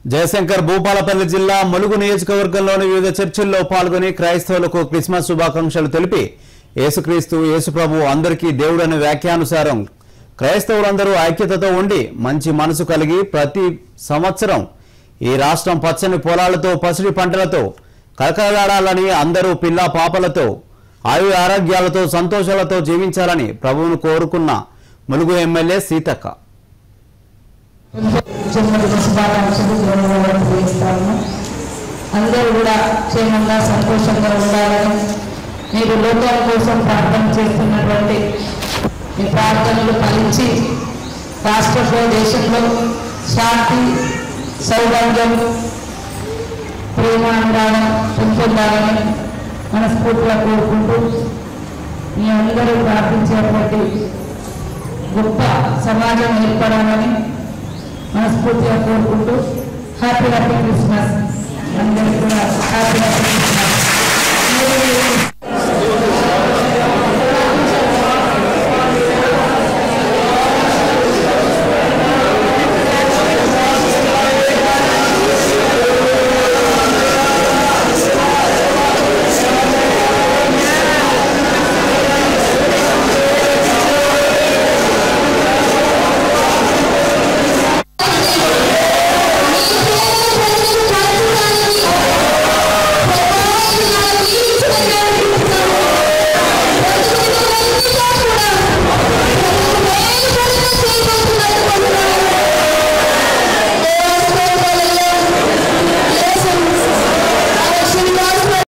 జయశంకర్ భూపాలపల్లి జిల్లా ములుగు నియోజకవర్గంలోని వివిధ చర్చిల్లో పాల్గొని క్రైస్తవులకు క్రిస్మస్ శుభాకాంక్షలు తెలిపి యేసుక్రీస్తు యేసుప్రభు అందరికీ దేవుడనే వ్యాఖ్యానుసారం క్రైస్తవులందరూ ఐక్యతతో ఉండి మంచి మనసు కలిగి ప్రతి సంవత్సరం ఈ రాష్ట్రం పచ్చని పొలాలతో పసిడి పంటలతో కలకలాడాలని అందరూ పిల్లా పాపలతో ఆయు ఆరోగ్యాలతో సంతోషాలతో జీవించాలని ప్రభువును కోరుకున్న ములుగు ఎమ్మెల్యే సీతక్క జన్మదిన శుభాకాంక్షలు జన్మదినం చేస్తాము అందరూ కూడా క్షేమంగా సంతోషంగా ఉండాలని మీరు లోకాల కోసం ప్రార్థన చేస్తున్నటువంటి మీ ప్రార్థనలు ఫలించి రాష్ట్రంలో దేశంలో శాంతి సౌభాగ్యం ప్రేమ అనురాగం పెంపొందాలని మనస్ఫూర్తిగా కోరుకుంటూ మీ అందరూ ప్రార్థించేటువంటి గొప్ప సమాజం ఏర్పడాలని మనస్ఫూర్తిగా కోరుకుంటూ హ్యాపీ హ్యాపీ క్రిస్మస్ అందరికీ కూడా హ్యాపీ హ్యాపీ క్రిస్మస్